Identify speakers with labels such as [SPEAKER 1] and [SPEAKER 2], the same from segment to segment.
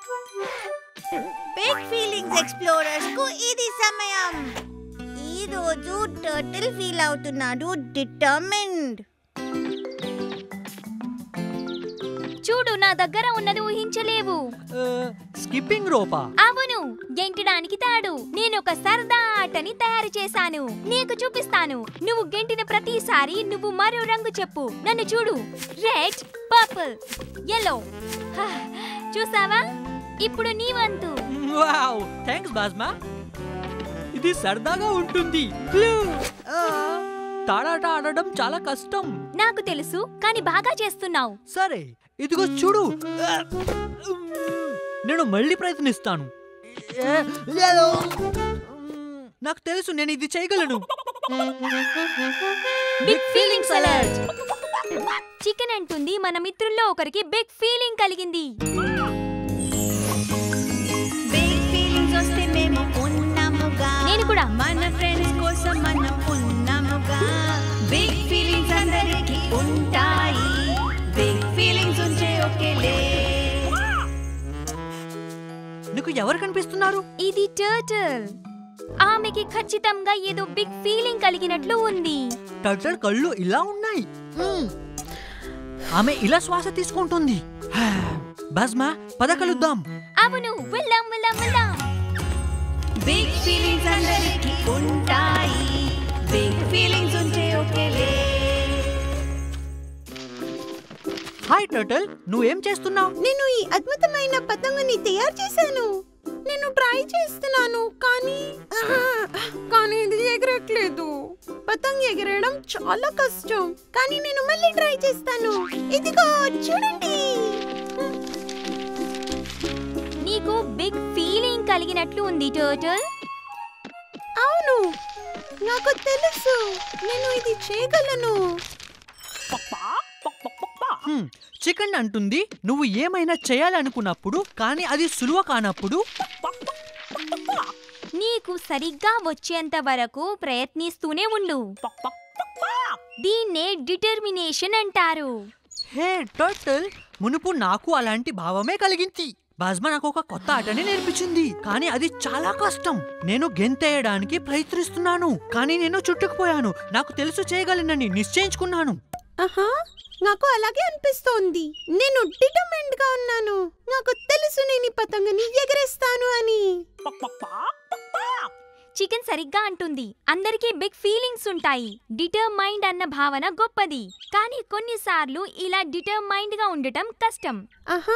[SPEAKER 1] Big feelings explorers కు ఇది సమయం ఈ రోజు టర్టిల్ ఫీల్ అవుతున్నాడు డిటర్మిన్డ్
[SPEAKER 2] చూడు నా దగ్గర ఉన్నది ఊహించలేవు
[SPEAKER 3] స్కిప్పింగ్ రోపా
[SPEAKER 2] అవును గెంటడానికి తాడు నేను ఒక సరదా ఆటని తయారు చేశాను నీకు చూపిస్తాను నువ్వు గెంటిన ప్రతిసారి నువ్వు మరో రంగు చెప్పు నన్ను చూడు రెడ్ పర్పుల్ ఎల్లో చూసావా ఇప్పుడు నీ వంతు
[SPEAKER 3] వావ్ థ్యాంక్స్ బాస్మా ఇది సరదాగా ఉంటుంది Blue. ఆ, తాడాట ఆడడం చాలా కష్టం
[SPEAKER 2] నాకు తెలుసు కానీ బాగా చేస్తున్నావు
[SPEAKER 3] సరే ఇదిగో చూడు నేను మళ్ళీ ప్రయత్నిస్తాను నాకు తెలుసు నేను ఇది చేయగలను
[SPEAKER 2] బిగ్ ఫీలింగ్స్ అలర్ట్ చికెన్ అంటుంది మన మిత్రుల్లో ఒకరికి బిగ్ ఫీలింగ్ కలిగింది
[SPEAKER 1] బిగ్ ఫీలింగ్స్ వస్తే మేము ఉన్నాముగా
[SPEAKER 2] నేను కూడా.
[SPEAKER 1] మన ఫ్రెండ్స్ కోసం మనం ఉన్నాముగా బిగ్ ఫీలింగ్స్ అందరికీ ఉంటాయి బిగ్ ఫీలింగ్స్ ఉంచే ఒకేలే
[SPEAKER 3] నీకు ఎవరు కనిపిస్తున్నారు
[SPEAKER 2] ఇది టర్టిల్ ఆమెకి ఖచ్చితంగా ఏదో బిగ్ ఫీలింగ్ కలిగినట్లు ఉంది
[SPEAKER 3] టర్టల్ కళ్ళు ఇలా ఉన్నాయి ఆమె ఇలా శ్వాస తీసుకుంటుంది బాస్మా పద కలుద్దాం
[SPEAKER 2] అవును వెళ్దాం వెళ్దాం వెళ్దాం
[SPEAKER 1] బిగ్ ఫీలింగ్స్ అందరికీ ఉంటాయి బిగ్ ఫీలింగ్స్ ఉంచే ఒకేలే
[SPEAKER 3] హాయ్ టర్టల్ నువ్వేం చేస్తున్నావు
[SPEAKER 4] నేను ఈ అద్భుతమైన పతంగుని తయారు చేశాను నేను ట్రై చేస్తున్నాను కానీ ఆహా, కానీ ఇది ఎగరట్లేదు పతంగ్ ఎగరడం చాలా కష్టం కానీ నేను మళ్ళీ ట్రై చేస్తాను ఇదిగో చూడండి
[SPEAKER 2] నీకు బిగ్ ఫీలింగ్ కలిగినట్లు ఉంది టర్టిల్
[SPEAKER 4] అవును నాకు తెలుసు నేను ఇది చేయగలను
[SPEAKER 3] హ్మ్, చికెన్ అంటుంది నువ్వు ఏమైనా చేయాలనుకున్నప్పుడు కానీ అది సులువ కానప్పుడు
[SPEAKER 2] నీకు సరిగ్గా వచ్చేంత వరకు ప్రయత్నిస్తూనే ఉండు దీన్నే డిటర్మినేషన్ అంటారు
[SPEAKER 3] హే టర్టల్ మునుపు నాకు అలాంటి భావమే కలిగింది బాజ్మా నాకు ఒక కొత్త ఆటని నేర్పించింది కానీ అది చాలా కష్టం నేను గెంతేయడానికి ప్రయత్నిస్తున్నాను కానీ నేను చుట్టుకుపోయాను నాకు తెలుసు చేయగలనని నిశ్చయించుకున్నాను
[SPEAKER 4] ఆహా నాకు అలాగే అనిపిస్తోంది నేను డిటర్మైండ్ గా ఉన్నాను నాకు తెలుసు నేను ఈ పతంగుని ఎగరేస్తాను అని
[SPEAKER 2] చికెన్ సరిగ్గా అంటుంది అందరికీ బిగ్ ఫీలింగ్స్ ఉంటాయి డిటర్మైండ్ అన్న భావన గొప్పది కానీ కొన్నిసార్లు ఇలా డిటర్మైండ్ గా ఉండటం కష్టం
[SPEAKER 4] ఆహా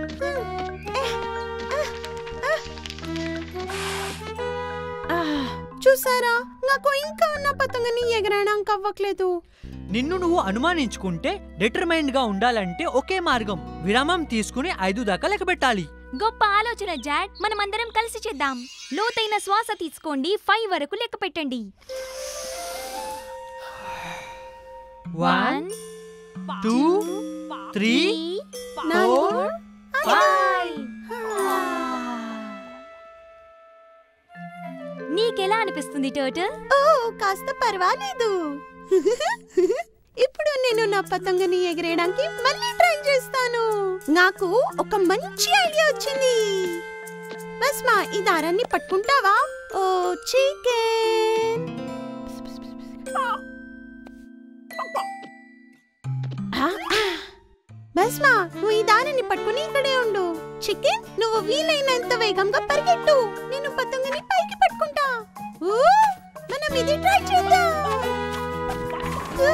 [SPEAKER 4] చూసారా నాకు ఇంకా ఉన్న పతంగుని ఎగరడానికి అవ్వట్లేదు
[SPEAKER 3] నిన్ను నువ్వు అనుమానించుకుంటే డిటర్మైండ్ గా ఉండాలంటే ఒకే మార్గం విరామం తీసుకుని ఐదు దాకా లెక్క పెట్టాలి
[SPEAKER 2] గొప్ప ఆలోచన జాడ్ మనమందరం కలిసి చేద్దాం లోతైన శ్వాస తీసుకోండి ఫైవ్ వరకు లెక్క పెట్టండి
[SPEAKER 3] వన్ టూ త్రీ
[SPEAKER 4] నాలుగు
[SPEAKER 2] ఫైవ్ నీకెలా అనిపిస్తుంది టర్టిల్
[SPEAKER 4] ఓ కాస్త పర్వాలేదు ఇప్పుడు నేను నా పతంగుని ఎగరేయడానికి మళ్ళీ ట్రై చేస్తాను నాకు ఒక మంచి ఐడియా వచ్చింది బస్మా ఈ దారాన్ని పట్టుకుంటావా ఓ చికెన్ బస్మా నువ్వు ఈ దారాన్ని పట్టుకుని ఇక్కడే ఉండు చికెన్ నువ్వు వీలైనంత వేగంగా పరిగెట్టు నేను పతంగుని పైకి పట్టుకుంటా ఊ, మనం ఇది ట్రై చేద్దాం ఊ.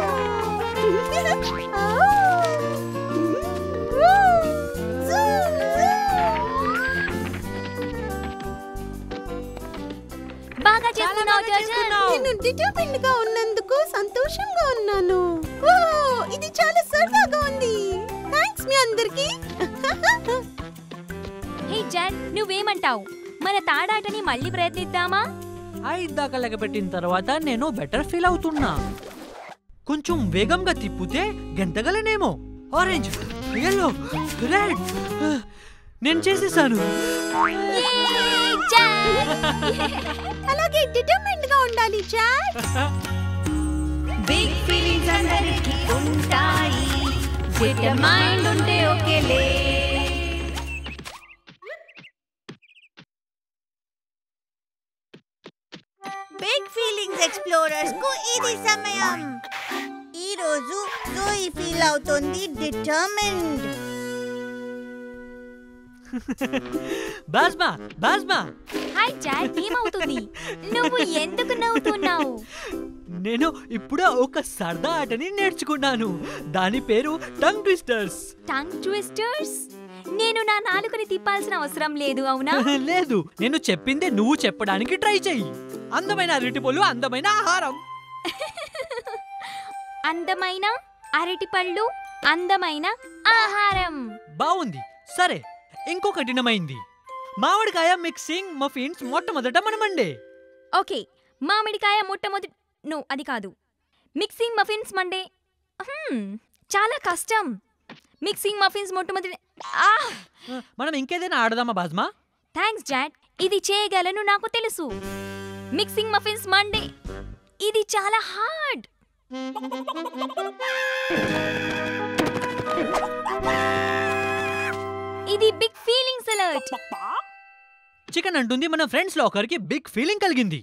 [SPEAKER 4] ఆ. ఊ. జూ, జూ.
[SPEAKER 2] బాగా చేస్తున్నావు టర్టిల్
[SPEAKER 4] నేను డిటర్మిండ్ గా ఉన్నందుకు సంతోషంగా ఉన్నాను ఓ ఇది చాలా సరదాగా ఉంది థ్యాంక్స్ మీ అందరికి
[SPEAKER 2] హే జాడ్ నువ్వేమంటావు మన తాడాటని మళ్ళీ ప్రయత్నిద్దామా
[SPEAKER 3] ఐదు దాకా లెక్క పెట్టిన తర్వాత నేను బెటర్ ఫీల్ అవుతున్నా కొంచెం వేగంగా తిప్పితే గెంతగలనేమో ఆరెంజ్ ఎల్లో రెడ్ నేను చేసేసాను
[SPEAKER 2] Yay, జాడ్
[SPEAKER 4] అలాగే డిటర్మిండ్ గా ఉండాలి చాట్
[SPEAKER 1] బిగ్ ఫీలింగ్స్ అందరికీ ఉంటాయి డిటర్మైండ్ ఉంటే ఒకేలే ఎక్స్ప్లోరర్స్ కు ఇది సమయం ఈ రోజు జోయి ఫీల్ అవుతుంది determined
[SPEAKER 3] Basma Basma
[SPEAKER 2] hi Jad ఏమవుతుంది నువ్వు ఎందుకు నవ్వుతున్నావు
[SPEAKER 3] నేను ఇప్పుడే ఒక సరదా ఆటని నేర్చుకున్నాను దాని పేరు టంగ్ ట్విస్టర్స్
[SPEAKER 2] టంగ్ ట్విస్టర్స్ నేను నా నాలుకని తిప్పాల్సిన అవసరం లేదు అవునా
[SPEAKER 3] లేదు నేను చెప్పింది నువ్వు చెప్పడానికి ట్రై చెయ్యి అందమైన అరటిపళ్ళు అందమైన ఆహారం
[SPEAKER 2] అందమైన అరటిపళ్ళు అందమైన ఆహారం
[SPEAKER 3] బాగుంది సరే ఇంకో కఠినమైంది మామిడికాయ మిక్సింగ్ మఫిన్స్ మొట్టమొదట మనమండే
[SPEAKER 2] ఓకే మామిడికాయ మొట్టమొదటి నో అది కాదు మిక్సింగ్ మఫిన్స్ మండే హ్మ్, చాలా కష్టం మిక్సింగ్ మఫిన్స్ మొట్టమొదటి ఆ
[SPEAKER 3] మనం ఇంకేదైనా ఆడదామా బాజ్మా
[SPEAKER 2] థ్యాంక్స్ జాడ్ ఇది చేయగలను నాకు తెలుసు మిక్సింగ్ మఫిన్స్ మండే ఇది చాలా హార్డ్ ఇది బిగ్ ఫీలింగ్స్ అలర్ట్
[SPEAKER 3] చికెన్ అంటుంది మన ఫ్రెండ్స్ లో ఒకరికి బిగ్ ఫీలింగ్ కలిగింది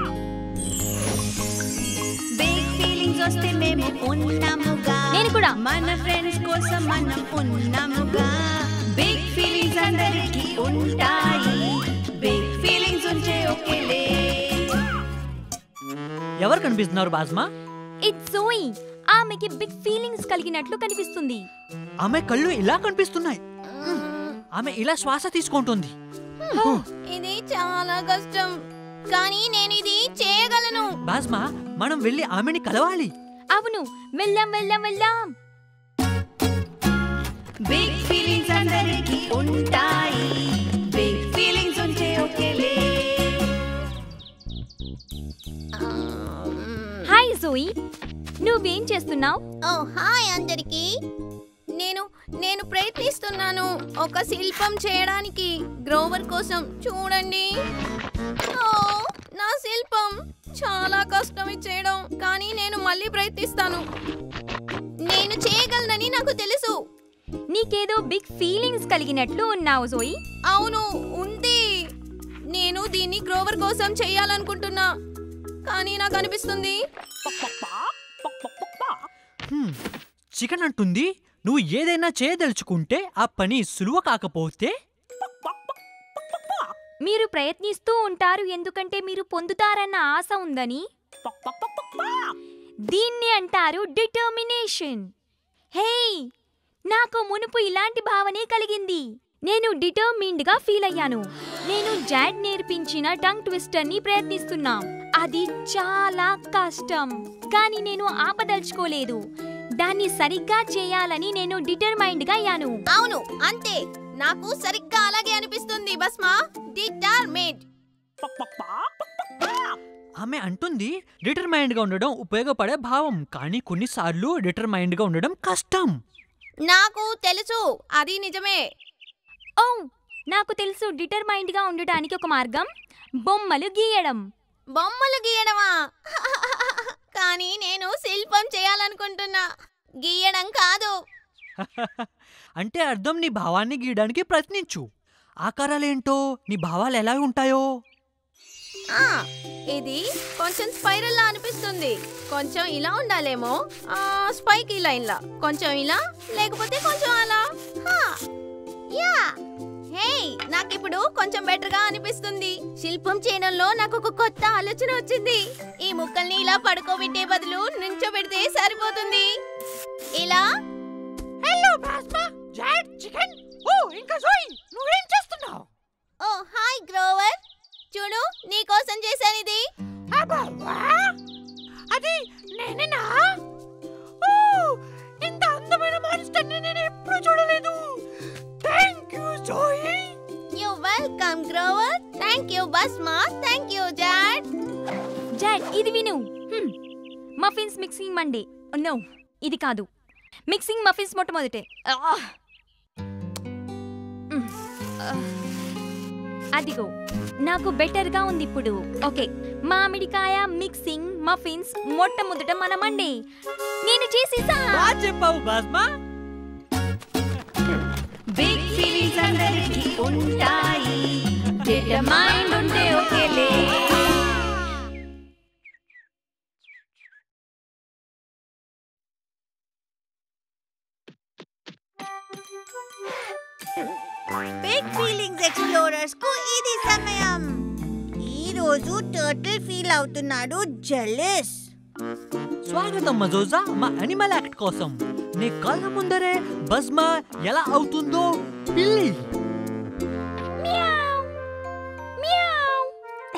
[SPEAKER 1] బిగ్ ఫీలింగ్స్ వస్తే మేము ఉన్నాముగా
[SPEAKER 2] నేను కూడా.
[SPEAKER 1] మన ఫ్రెండ్స్ కోసం మనం ఉన్నాముగా బిగ్ ఫీలింగ్స్ అందరికీ ఉంటాయి బిగ్ ఫీలింగ్స్ ఉంచే ఒకేలే
[SPEAKER 3] ఎవరు కనిపిస్తున్నారు బాజ్మా
[SPEAKER 2] ఇట్స్ జోయి ఆమెకి బిగ్ ఫీలింగ్స్ కలిగినట్లు కనిపిస్తుంది
[SPEAKER 3] ఆమె కళ్ళు ఇలా కనిపిస్తున్నాయి ఆమె ఇలా శ్వాస తీసుకుంటుంది
[SPEAKER 4] ఇది చాలా కష్టం కానీ నేను ఇది చేయగలను
[SPEAKER 3] బాజ్మా మనం వెళ్ళి ఆమెని కలవాలి
[SPEAKER 2] అవును వెళ్ళాం వెళ్ళాం వెళ్ళాం
[SPEAKER 1] బిగ్ ఫీలింగ్స్ అందరికీ ఉంటాయి బిగ్ ఫీలింగ్స్ ఉంచే ఒకేలే
[SPEAKER 2] హాయ్ జోయి నువ్వేం చేస్తున్నావు
[SPEAKER 4] ఓ హాయ్ అందరికి నేను నేను ప్రయత్నిస్తున్నాను ఒక శిల్పం చేయడానికి గ్రోవర్ కోసం చూడండి ఓ నా శిల్పం చాలా కష్టం ఇది చేయడం కానీ నేను మళ్ళీ ప్రయత్నిస్తాను నేను చేయగలనని నాకు తెలుసు
[SPEAKER 2] నీకేదో బిగ్ ఫీలింగ్స్ కలిగినట్లు ఉన్నావు జోయి
[SPEAKER 4] అవును ఉంది నేను దీన్ని గ్రోవర్ కోసం చేయాలనుకుంటున్నా కానీ నాకు అనిపిస్తుంది
[SPEAKER 3] హ్మ్. చికెన్ అంటుంది నువ్వు ఏదైనా చేయదలుచుకుంటే ఆ పని సులువ కాకపోతే
[SPEAKER 2] మీరు ప్రయత్నిస్తూ ఉంటారు ఎందుకంటే మీరు పొందుతారన్న ఆశ ఉందని దీన్ని అంటారు డిటర్మినేషన్ హే నాకు మునుపు ఇలాంటి భావనే కలిగింది నేను డిటర్మిన్డ్ గా ఫీల్ అయ్యాను నేను జాడ్ నేర్పించిన టంగ్ ట్విస్టర్ ని ప్రయత్నిస్తున్నా అది చాలా కష్టం కానీ నేను ఆపదలుచుకోలేదు దాన్ని సరిగ్గా చేయాలని నేను డిటర్మైండ్ గా అయ్యాను
[SPEAKER 4] అవును అంతే నాకు సరిగ్గా అలాగే అనిపిస్తుంది బస్మా డిటర్మిన్డ్
[SPEAKER 3] ఆమె అంటుంది డిటర్మైండ్ గా ఉండడం ఉపయోగపడే భావం కానీ కొన్నిసార్లు డిటర్మైండ్ గా ఉండడం కష్టం
[SPEAKER 4] నాకు తెలుసు అది నిజమే
[SPEAKER 2] ఓ నాకు తెలుసు డిటర్మైండ్ గా ఉండటానికి ఒక మార్గం బొమ్మలు గీయడం
[SPEAKER 4] బొమ్మలు గీయడమా కానీ నేను శిల్పం చేయాలనుకుంటున్నా గీయడం కాదు
[SPEAKER 3] అంటే అర్థం నీ భావాన్ని గీయడానికి ప్రయత్నించు ఆకారాలేంటో నీ భావాలు ఎలా ఉంటాయో
[SPEAKER 4] ఆ ఇది కొంచెం స్పైరల్ లా అనిపిస్తుంది కొంచెం ఇలా ఉండాలేమో ఆ స్పైకీ లైన్ లా కొంచెం ఇలా లేకపోతే కొంచెం అలా హా, యా హే నాకిప్పుడు కొంచెం బెటర్ గా అనిపిస్తుంది శిల్పం చేయడంలో నాకు ఒక కొత్త ఆలోచన వచ్చింది ఈ ముక్కల్ని ఇలా పడుకోబెట్టే బదులు నుంచోబెడితే సరిపోతుంది ఇలా
[SPEAKER 3] హలో బాస్మా జాడ్ చికెన్ ఓ ఇంకా జోయి నువ్వేం చేస్తున్నావు
[SPEAKER 4] ఓ హాయ్ గ్రోవర్ చూడు నీ కోసం చేశాను ఇది
[SPEAKER 3] అది నేనేనా ఓ ఇంత అందమైన మాన్స్టర్ నేను ఎప్పుడు చూడలేదు thank you Joey
[SPEAKER 4] you welcome Grover thank you Basma thank you Jad
[SPEAKER 2] Jad ఇది విను హ్మ్. మఫిన్స్ మిక్సింగ్ మండే నో ఇది కాదు మిక్సింగ్ మఫిన్స్ మొట్టమొదటే ఆ. మ్. ఆ. అదిగో నాకు బెటర్ గా ఉంది ఇప్పుడు ఓకే మామిడికాయ మిక్సింగ్ మఫిన్స్ మొట్టమొదట మన మండే నేను చేసేసా
[SPEAKER 3] బాగా చెప్పావు బాస్మా
[SPEAKER 1] బిగ్ ఫీలింగ్స్ అందరికీ ఉంటాయి డిటర్మైండ్ ఉంటే ఒకేలే బిగ్ ఫీలింగ్స్ ఎక్స్ప్లోరర్స్ కు ఇది సమయం ఈ రోజు టర్టిల్ ఫీల్ అవుతున్నాడు జెలస్
[SPEAKER 3] స్వాగతం మజోజా మా అనిమల్ యాక్ట్ కోసం నీ కళ్ళ ముందరే బజ్మా ఎలా అవుతుందో పిల్లి
[SPEAKER 2] మియావ్ మియావ్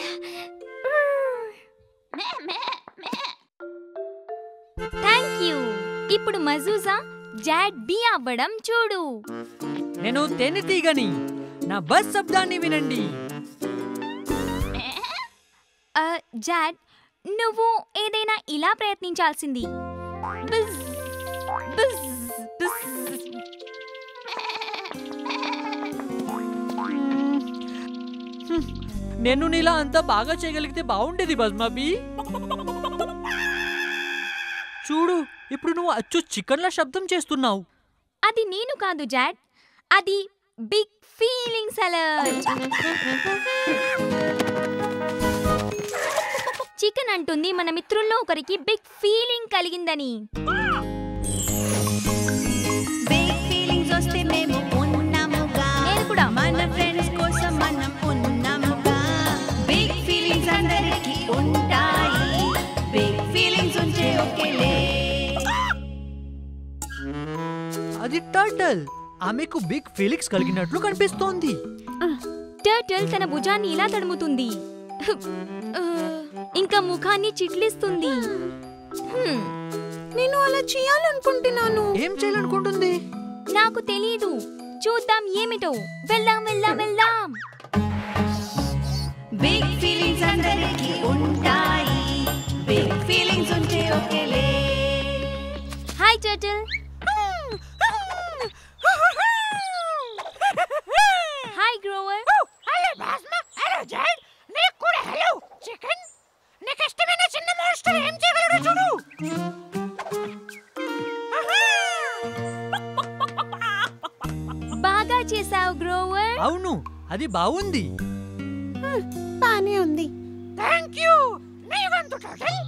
[SPEAKER 2] థ్యాంక్ యూ ఇప్పుడు మజూజా జాడ్ బి అవ్వడం చూడు
[SPEAKER 3] నేను తేనెటీగని నా బస్ శబ్దాన్ని వినండి
[SPEAKER 2] ఆ, జాడ్ నువ్వు ఏదైనా ఇలా ప్రయత్నించాల్సింది బిజ్, బిజ్, బిజ్.
[SPEAKER 3] నేను నీలా అంతా బాగా చేయగలిగితే బాగుండేది బజ్మాబీ చూడు ఇప్పుడు నువ్వు అచ్చు చికెన్ల శబ్దం చేస్తున్నావు
[SPEAKER 2] అది నేను కాదు జాడ్ అది బిగ్ ఫీలింగ్స్ అలర్ట్ చికెన్ అంటుంది మన మిత్రుల్లో ఒకరికి బిగ్ ఫీలింగ్ కలిగిందని
[SPEAKER 1] బిగ్ ఫీలింగ్స్ వస్తే మేము ఉన్నాముగా
[SPEAKER 2] నేను కూడా.
[SPEAKER 1] మన ఫ్రెండ్స్ కోసం మనం ఉన్నాముగా బిగ్ ఫీలింగ్స్ అందరికీ ఉంటాయి బిగ్ ఫీలింగ్స్ ఉంచే ఒకేలే
[SPEAKER 3] అది టర్టల్ ఆమెకు బిగ్ ఫీలింగ్స్ కలిగినట్లు కనిపిస్తోంది
[SPEAKER 2] టర్టిల్ తన భుజాన్ని ఇలా తడుముతుంది ఆ, ఇంకా ముఖాన్ని చిట్లిస్తుంది హ్మ్,
[SPEAKER 4] నేను అలా చేయాలనుకుంటున్నాను
[SPEAKER 3] ఏం చేయాలనుకుంటుంది
[SPEAKER 2] నాకు తెలీదు చూద్దాం ఏమిటో వెళ్దాం వెళ్దాం వెళ్దాం
[SPEAKER 1] బిగ్ ఫీలింగ్స్ అందరికీ ఉంటాయి బిగ్ ఫీలింగ్స్ ఉంచే ఒకేలే
[SPEAKER 2] hi turtle hi Grover
[SPEAKER 4] hello Basma hello Jad నీకు కూడా హలో చికెన్ నీకు ఇష్టమైన చిన్న మాస్టర్ ఏం చేయగలడు చూడు
[SPEAKER 2] బాగా చేసావు గ్రోవర్
[SPEAKER 3] అవును అది బాగుంది
[SPEAKER 4] బానే ఉంది థ్యాంక్ యూ నీ వంతు టోటల్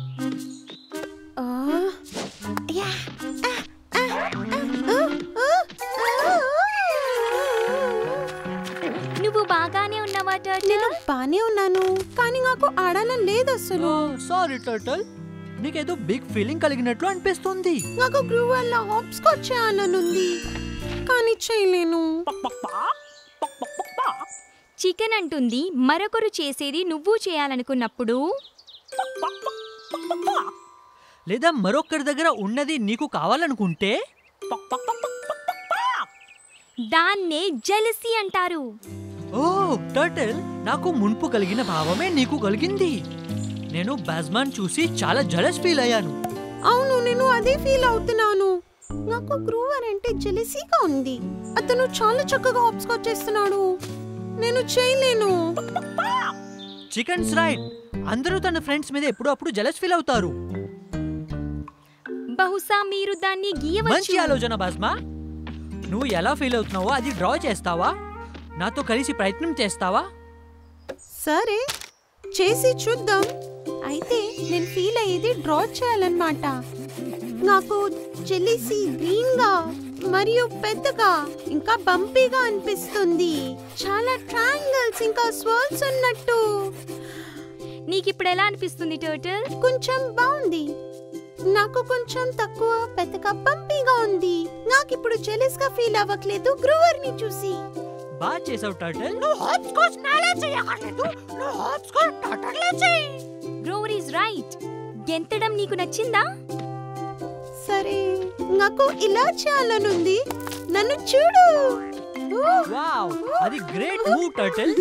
[SPEAKER 2] నువ్వు బాగానే ఉన్నావా టర్టిల్
[SPEAKER 4] నేను బానే ఉన్నాను కానీ నాకు ఆడాలని లేదు అసలు
[SPEAKER 3] సారీ టర్టల్ నీకేదో బిగ్ ఫీలింగ్ కలిగినట్లు అనిపిస్తుంది
[SPEAKER 4] నాకు గ్రూ వల్ల హాప్స్ చేయాలనుంది కానీ చేయలేను
[SPEAKER 2] చికెన్ అంటుంది మరొకరు చేసేది నువ్వు చేయాలనుకున్నప్పుడు
[SPEAKER 3] లేదా మరొకరి దగ్గర ఉన్నది నీకు కావాలనుకుంటే
[SPEAKER 2] దాన్నే జెలసీ అంటారు
[SPEAKER 3] ఓ టర్టిల్ నాకు మున్పు కలిగిన భావమే నీకు కలిగింది నేను బాజ్మాన్ చూసి చాలా జలస్ ఫీల్ అయ్యాను
[SPEAKER 4] అవును నేను అదే ఫీల్ అవుతున్నాను నాకు గ్రూవర్ అంటే జెలసీగా ఉంది అతను చాలా చక్కగా హాప్స్కాచ్ చేస్తున్నాడు నేను చేయలేను
[SPEAKER 3] చికెన్స్ రైట్ అందరూ తన ఫ్రెండ్స్ మీద ఎప్పుడూ అప్పుడు జలస్ ఫీల్ అవుతారు
[SPEAKER 2] బహుశా మీరు దాన్ని
[SPEAKER 3] మంచి
[SPEAKER 2] గీయవచ్చు
[SPEAKER 3] ఆలోచన బాస్మా నువ్వు ఎలా ఫీల్ అవుతున్నావో అది డ్రా చేస్తావా నాతో కలిసి ప్రయత్నం చేస్తావా
[SPEAKER 4] సరే చేసి చూద్దాం అయితే నేను ఫీల్ అయ్యేది డ్రా చేయాలన్నమాట నాకు జెలిసి గ్రీన్ గా మరియు పెద్దగా ఇంకా బంపీగా అనిపిస్తుంది చాలా ట్రయాంగిల్స్ ఇంకా స్వర్ల్స్ ఉన్నట్టు
[SPEAKER 2] నీకిప్పుడు ఎలా అనిపిస్తుంది టోటల్
[SPEAKER 4] కొంచెం బాగుంది నాకు కొంచెం తక్కువ పెద్దగా బంపీగా ఉంది నాకు ఇప్పుడు జెలస్ గా ఫీల్ అవ్వట్లేదు గ్రూవర్ ని చూసి
[SPEAKER 3] బాగా చేసావు టర్టిల్
[SPEAKER 4] నువ్వు హాప్ స్కాచ్ నాలా చేయక్కర్లేదు నువ్వు హాప్ స్కాచ్ టటర్లా చేయి
[SPEAKER 2] గ్రోవర్ ఈజ్ రైట్ గెంతడం నీకు నచ్చిందా
[SPEAKER 4] సరే నాకు ఇలా చేయాలనుంది నన్ను చూడు
[SPEAKER 3] వావ్ అది గ్రేట్ మూవ్ టర్టిల్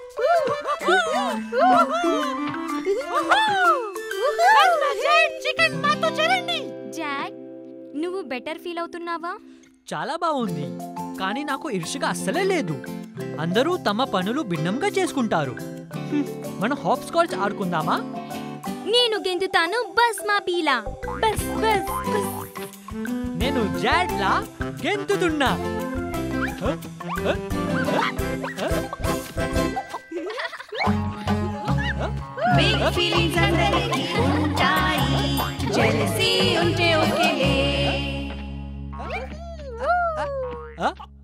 [SPEAKER 4] చికెన్ మాతో చేరండి
[SPEAKER 2] జాక్ నువ్వు బెటర్ ఫీల్ అవుతున్నావా
[SPEAKER 3] చాలా బాగుంది కానీ నాకు ఇరుషగా అస్సలే లేదు అందరూ తమ పనులు భిన్నంగా చేసుకుంటారు హ్మ్, మనం హాప్ స్కాచ్ ఆడుకుందామా
[SPEAKER 2] నేను గెంతుతాను బస్ మా పీలా బస్ బస్ బస్
[SPEAKER 3] నేను జాడ్లా గెంతుతున్నా హ? హ? హ? హ?
[SPEAKER 1] బిగ్ ఫీలింగ్స్ అందరికీ ఉంటాయి జెలసీ ఉంటే ఒకేలే
[SPEAKER 3] హ?